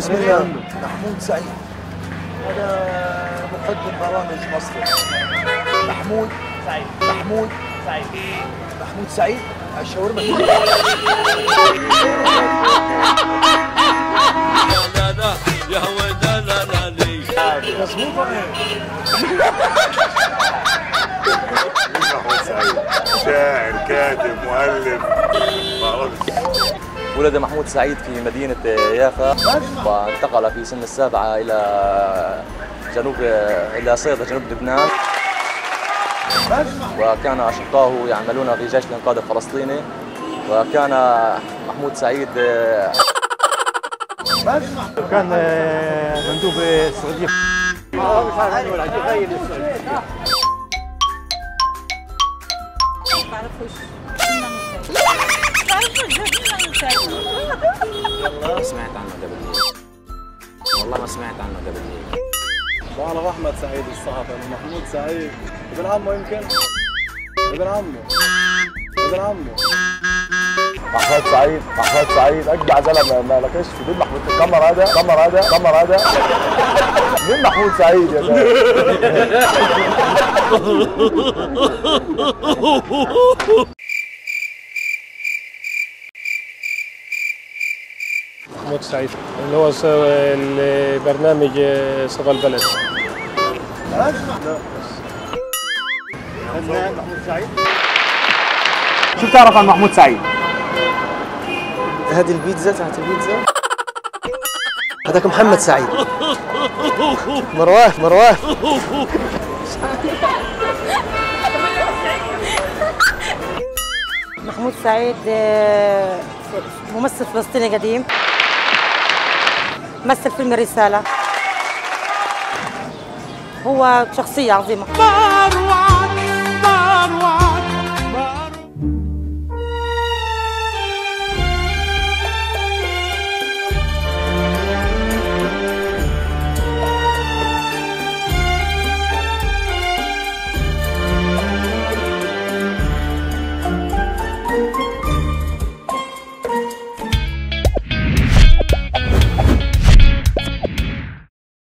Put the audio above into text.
بسم الله محمود سعيد هذا مقدم برامج مصر محمود سعيد محمود سعيد محمود سعيد الشاورما يا لا لا لا لي مظبوط ولا محمود سعيد شاعر كاتب مؤلف ما اعرفش ولد محمود سعيد في مدينة يافا وانتقل في سن السابعة إلى جنوب إلى صيدا جنوب لبنان وكان أشقائه يعملون في جيش الإنقاذ الفلسطيني وكان محمود سعيد كان مندوب السعوديه بعرفوش بعرفوش ما سمعت عنه ده بالليل والله ما سمعت عنه ده بالليل بعرف احمد سعيد الصحفي محمود سعيد ابن عمه يمكن ابن عمه ابن عمه محمود سعيد محمود سعيد أجدع زلمة ما لكش في مين محمود كمر هذا كمر هذا كمر هذا مين محمود سعيد يا زلمة محمود سعيد اللي هو س- البرنامج صدى البلد شو بتعرف عن محمود سعيد؟ هذه البيتزا تاعت البيتزا هذاك محمد سعيد مرواه مرواه محمود سعيد آه، ممثل فلسطيني قديم مثل فيلم الرسالة هو شخصية عظيمة مروان مروان